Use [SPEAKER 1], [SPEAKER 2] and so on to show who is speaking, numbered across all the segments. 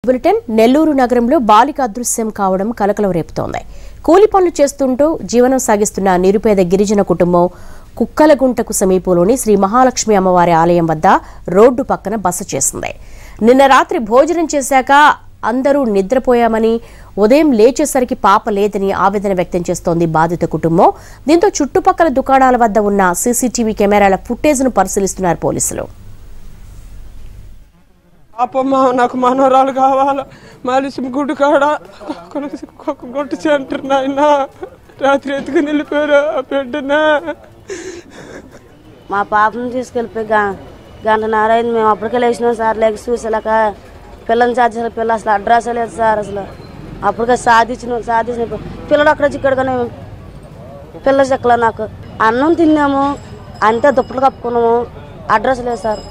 [SPEAKER 1] bulletin Nellore నగరంలో బాలిక అదృశ్యం కావడం కలకలం రేపుతోంది కూలి పనులు చేస్తుంటూ జీవనం సాగిస్తున్న నిరుపేద గిరిజన కుటుంబం కుక్కలగుంటకు సమీపంలోని శ్రీ మహాలక్ష్మి అమ్మవారి ఆలయం వద్ద రోడ్డు పక్కన బస చేసింది నిన్న రాత్రి భోజనం చేశాక అందరూ నిద్రపోయామని ఉదయం లేచేసరికి పాప లేదని ఆవేదన వ్యక్తం చేస్తోంది బాధిత కుటుంబం దీంతో చుట్టుపక్కల దుకాణాల వద్ద ఉన్న సీసీటీవీ కెమెరాల ఫుటేజ్ను పరిశీలిస్తున్నారు పోలీసులు
[SPEAKER 2] పాపమ్మ నాకు మనవరాలు కావాలా మాలిసి గుడి కాడ గొట్టు సెంటర్ నాయన రాత్రి ఎత్తుకుని వెళ్ళిపోయారు ఆ బిడ్డన
[SPEAKER 3] మా పాపను తీసుకెళ్ళిపోయి గా గంట నారాయణ మేము అప్పటికే లేచినాం సార్ లేక చూసేలాక పిల్లని చార్జీల పిల్ల అసలు అడ్రస్ లేదు సార్ అసలు అప్పటికే సాధించిన సాధించిన పిల్లడు అక్కడ చిక్కడగానే పిల్ల చెక్కల నాకు అన్నం తిన్నాము అంతే దుప్పట్లు కప్పుకున్నాము అడ్రస్ లేదు సార్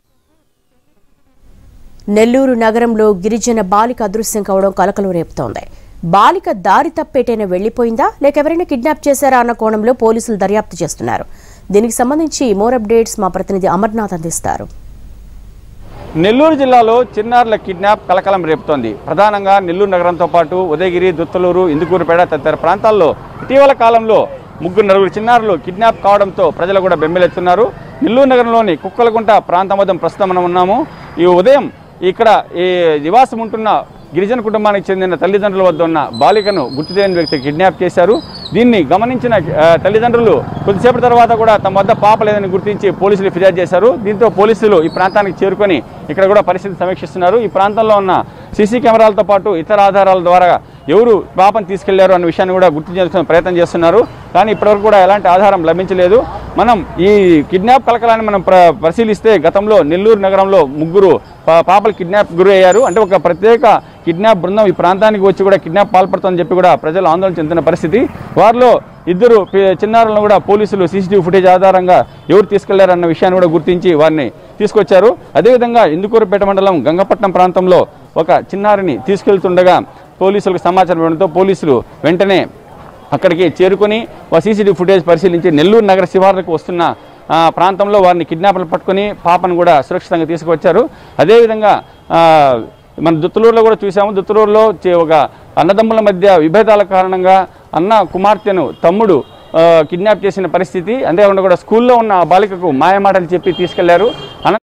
[SPEAKER 1] నెల్లూరు నగరంలో గిరిజన బాలిక అదృశ్యం కావడం కలకలం రేపుతోంది బాలిక దారి తప్పేటైనా వెళ్లిపోయిందా లేక ఎవరైనా కిడ్నాప్ చేశారా అన్న కోణంలో పోలీసులు దర్యాప్తు చేస్తున్నారు దీనికి సంబంధించి మోర్ అప్డేట్స్ మా ప్రతినిధి అమర్నాథ్ అందిస్తారు
[SPEAKER 4] నెల్లూరు జిల్లాలో చిన్నారుల కిడ్నాప్ కలకలం రేపుతోంది ప్రధానంగా నెల్లూరు నగరంతో పాటు ఉదయగిరి దుత్తలూరు ఇందుకూరుపేట తదితర ప్రాంతాల్లో ఇటీవల కాలంలో ముగ్గురు నలుగురు చిన్నారులు కిడ్నాప్ కావడంతో ప్రజలు కూడా బెంబెలెత్తున్నారు నెల్లూరు నగరంలోని కుక్కలగుంట ప్రాంతం వద్ద ప్రస్తుతం మనం ఉన్నాము ఈ ఉదయం ఇక్కడ ఈ నివాసం ఉంటున్న గిరిజన కుటుంబానికి చెందిన తల్లిదండ్రుల వద్ద ఉన్న బాలికను గుర్తు తెలియని వ్యక్తి కిడ్నాప్ చేశారు దీన్ని గమనించిన ఆ, తల్లిదండ్రులు కొద్దిసేపటి తర్వాత కూడా తమ వద్ద పాప లేదని గుర్తించి పోలీసులు ఫిర్యాదు చేశారు దీంతో పోలీసులు ఈ ప్రాంతానికి చేరుకొని ఇక్కడ కూడా పరిస్థితి సమీక్షిస్తున్నారు ఈ ప్రాంతంలో ఉన్న సీసీ కెమెరాలతో పాటు ఇతర ఆధారాల ద్వారా ఎవరు పాపను తీసుకెళ్లారు అన్న విషయాన్ని కూడా గుర్తు చేసుకునే ప్రయత్నం చేస్తున్నారు కానీ ఇప్పటివరకు కూడా ఎలాంటి ఆధారం లభించలేదు మనం ఈ కిడ్నాప్ కలకలాన్ని మనం ప్ర- పరిశీలిస్తే గతంలో నెల్లూరు నగరంలో ముగ్గురు పా- పాపలు కిడ్నాప్ గురి అయ్యారు అంటే ఒక ప్రత్యేక కిడ్నాప్ బృందం ఈ ప్రాంతానికి వచ్చి కూడా కిడ్నాప్ పాల్పడుతుందని చెప్పి కూడా ప్రజలు ఆందోళన చెందుతున్న పరిస్థితి వారిలో ఇద్దరు పి- చిన్నారులను కూడా పోలీసులు సీసీటీవీ ఫుటేజ్ ఆధారంగా ఎవరు తీసుకెళ్లారన్న విషయాన్ని కూడా గుర్తించి వారిని తీసుకొచ్చారు అదేవిధంగా ఇందుకూరుపేట మండలం గంగపట్నం ప్రాంతంలో ఒక చిన్నారిని తీసుకెళ్తుండగా పోలీసులకు సమాచారం ఇవ్వడంతో పోలీసులు వెంటనే అక్కడికి చేరుకొని ఆ సీసీటీవీ ఫుటేజ్ పరిశీలించి నెల్లూరు నగర శివార్లకు వస్తున్న ఆ, ప్రాంతంలో వారిని కిడ్నాపర్లు పట్టుకొని పాపను కూడా సురక్షితంగా తీసుకువచ్చారు అదేవిధంగా ఆ, మన దుత్తలూరులో కూడా చూసాము దుత్తలూరులో చే- ఒక అన్నదమ్ముల మధ్య విభేదాల కారణంగా అన్న కుమార్తెను తమ్ముడు ఆ, కిడ్నాప్ చేసిన పరిస్థితి అంతేకాకుండా కూడా స్కూల్లో ఉన్న ఆ బాలికకు మాయమాటలు చెప్పి తీసుకెళ్లారు అన